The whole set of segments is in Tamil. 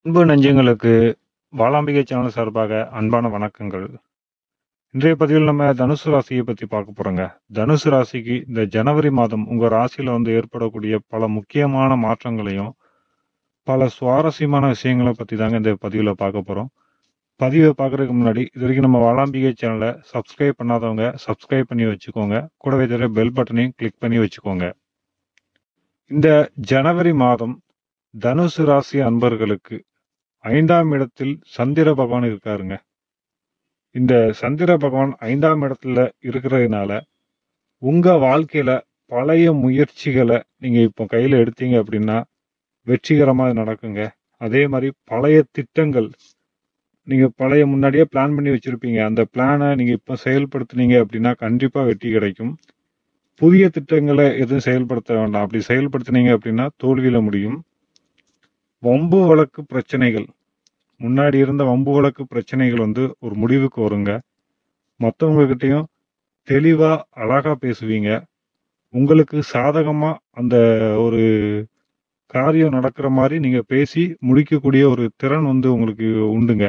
அன்பு நெஞ்சங்களுக்கு வாளாம்பிகை சேனல் சார்பாக அன்பான வணக்கங்கள் இன்றைய பதிவில் நம்ம தனுசு ராசியை பத்தி பார்க்க போறோங்க தனுசு ராசிக்கு இந்த ஜனவரி மாதம் உங்க ராசியில வந்து ஏற்படக்கூடிய பல முக்கியமான மாற்றங்களையும் பல சுவாரஸ்யமான விஷயங்களை பத்தி தாங்க இந்த பதிவில் பார்க்க போறோம் பதிவை பார்க்கறதுக்கு முன்னாடி இது வரைக்கும் நம்ம வாளாம்பிகை சேனலை சப்ஸ்கிரைப் பண்ணாதவங்க சப்ஸ்கிரைப் பண்ணி வச்சுக்கோங்க கூடவே தெரிய பெல் பட்டனையும் கிளிக் பண்ணி வச்சுக்கோங்க இந்த ஜனவரி மாதம் தனுசு ராசி அன்பர்களுக்கு ஐந்தாம் இடத்தில் சந்திர பகவான் இருக்காருங்க இந்த சந்திர பகவான் ஐந்தாம் இடத்துல இருக்கிறதுனால உங்க வாழ்க்கையில பழைய முயற்சிகளை நீங்க இப்போ கையில எடுத்தீங்க அப்படின்னா வெற்றிகரமா அது நடக்குங்க அதே மாதிரி பழைய திட்டங்கள் நீங்க பழைய முன்னாடியே பிளான் பண்ணி வச்சிருப்பீங்க அந்த பிளானை நீங்க இப்போ செயல்படுத்துனீங்க அப்படின்னா கண்டிப்பா வெற்றி கிடைக்கும் புதிய திட்டங்களை எதுவும் செயல்படுத்த வேண்டாம் அப்படி செயல்படுத்துனீங்க அப்படின்னா தோல்வியில முடியும் வம்பு வழக்கு பிரச்சனைகள் முன்னாடி இருந்த வம்பு வழக்கு பிரச்சனைகள் வந்து ஒரு முடிவுக்கு வருங்க மற்றவங்க கிட்டயும் தெளிவா அழகா பேசுவீங்க உங்களுக்கு சாதகமா அந்த ஒரு காரியம் நடக்கிற மாதிரி நீங்க பேசி முடிக்கக்கூடிய ஒரு திறன் வந்து உங்களுக்கு உண்டுங்க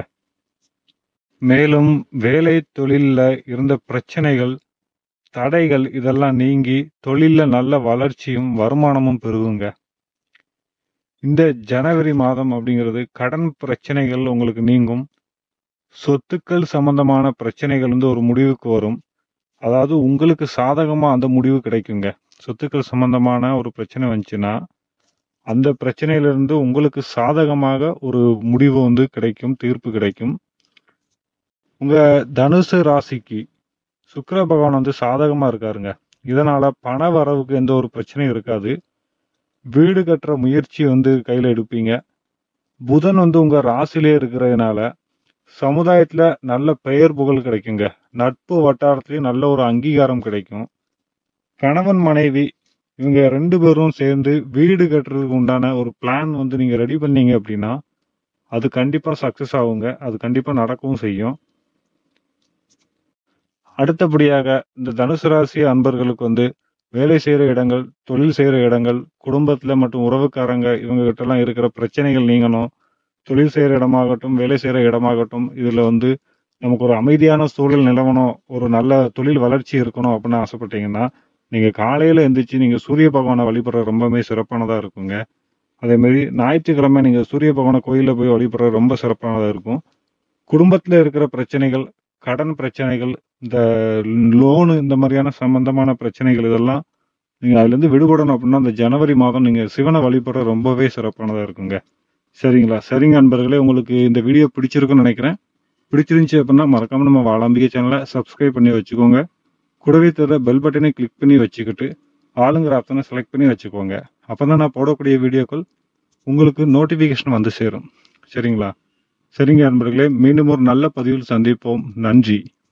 மேலும் வேலை தொழில்ல இருந்த பிரச்சனைகள் தடைகள் இதெல்லாம் நீங்கி தொழில்ல நல்ல வளர்ச்சியும் வருமானமும் பெருகுங்க இந்த ஜனவரி மாதம் அப்படிங்கிறது கடன் பிரச்சனைகள் உங்களுக்கு நீங்கும் சொத்துக்கள் சம்பந்தமான பிரச்சனைகள் வந்து ஒரு முடிவுக்கு வரும் அதாவது உங்களுக்கு சாதகமா அந்த முடிவு கிடைக்குங்க சொத்துக்கள் சம்பந்தமான ஒரு பிரச்சனை வந்துச்சுன்னா அந்த பிரச்சனையிலிருந்து உங்களுக்கு சாதகமாக ஒரு முடிவு வந்து கிடைக்கும் தீர்ப்பு கிடைக்கும் உங்க தனுசு ராசிக்கு சுக்கிர பகவான் வந்து சாதகமா இருக்காருங்க இதனால பண வரவுக்கு எந்த ஒரு பிரச்சனையும் இருக்காது வீடு கட்டுற முயற்சி வந்து கையில எடுப்பீங்க புதன் வந்து உங்க ராசிலே இருக்கிறதுனால சமுதாயத்துல நல்ல பெயர் புகழ் கிடைக்குங்க நட்பு வட்டாரத்திலயும் நல்ல ஒரு அங்கீகாரம் கிடைக்கும் கணவன் மனைவி இவங்க ரெண்டு பேரும் சேர்ந்து வீடு கட்டுறதுக்கு உண்டான ஒரு பிளான் வந்து நீங்க ரெடி பண்ணீங்க அப்படின்னா அது கண்டிப்பா சக்சஸ் ஆகுங்க அது கண்டிப்பா நடக்கவும் செய்யும் அடுத்தபடியாக இந்த தனுசு ராசி அன்பர்களுக்கு வந்து வேலை செய்யற இடங்கள் தொழில் செய்யற இடங்கள் குடும்பத்துல மற்றும் உறவுக்காரங்க இவங்க கிட்ட எல்லாம் இருக்கிற பிரச்சனைகள் நீங்கணும் தொழில் செய்யற இடமாகட்டும் வேலை செய்யற இடமாகட்டும் இதுல வந்து நமக்கு ஒரு அமைதியான சூழல் நிலவணும் ஒரு நல்ல தொழில் வளர்ச்சி இருக்கணும் அப்படின்னு ஆசைப்பட்டீங்கன்னா நீங்க காலையில எந்திரிச்சு நீங்க சூரிய பகவானை வழிபடுறது ரொம்பவே சிறப்பானதா இருக்குங்க அதே மாதிரி ஞாயிற்றுக்கிழமை நீங்க சூரிய பகவானை கோயில்ல போய் வழிபடுறது ரொம்ப சிறப்பானதா இருக்கும் குடும்பத்துல இருக்கிற பிரச்சனைகள் கடன் பிரச்சனைகள் இந்த லோனு இந்த மாதிரியான சம்பந்தமான பிரச்சனைகள் இதெல்லாம் நீங்க அதுல இருந்து விடுபடணும் அப்படின்னா இந்த ஜனவரி மாதம் நீங்க சிவனை வழிபடுற ரொம்பவே சிறப்பானதா இருக்குங்க சரிங்களா சரிங்க அன்பர்களே உங்களுக்கு இந்த வீடியோ பிடிச்சிருக்குன்னு நினைக்கிறேன் பிடிச்சிருந்துச்சு அப்படின்னா மறக்காம நம்ம வாழாம்பிகை சேனலை சப்ஸ்கிரைப் பண்ணி வச்சுக்கோங்க கூடவே தர பெல் பட்டனை கிளிக் பண்ணி வச்சுக்கிட்டு ஆளுங்கிற ஆப்ஷனை செலக்ட் பண்ணி வச்சுக்கோங்க அப்பதான் நான் போடக்கூடிய வீடியோக்கள் உங்களுக்கு நோட்டிபிகேஷன் வந்து சேரும் சரிங்களா சரிங்க அன்பர்களே மீண்டும் ஒரு நல்ல பதிவில் சந்திப்போம் நன்றி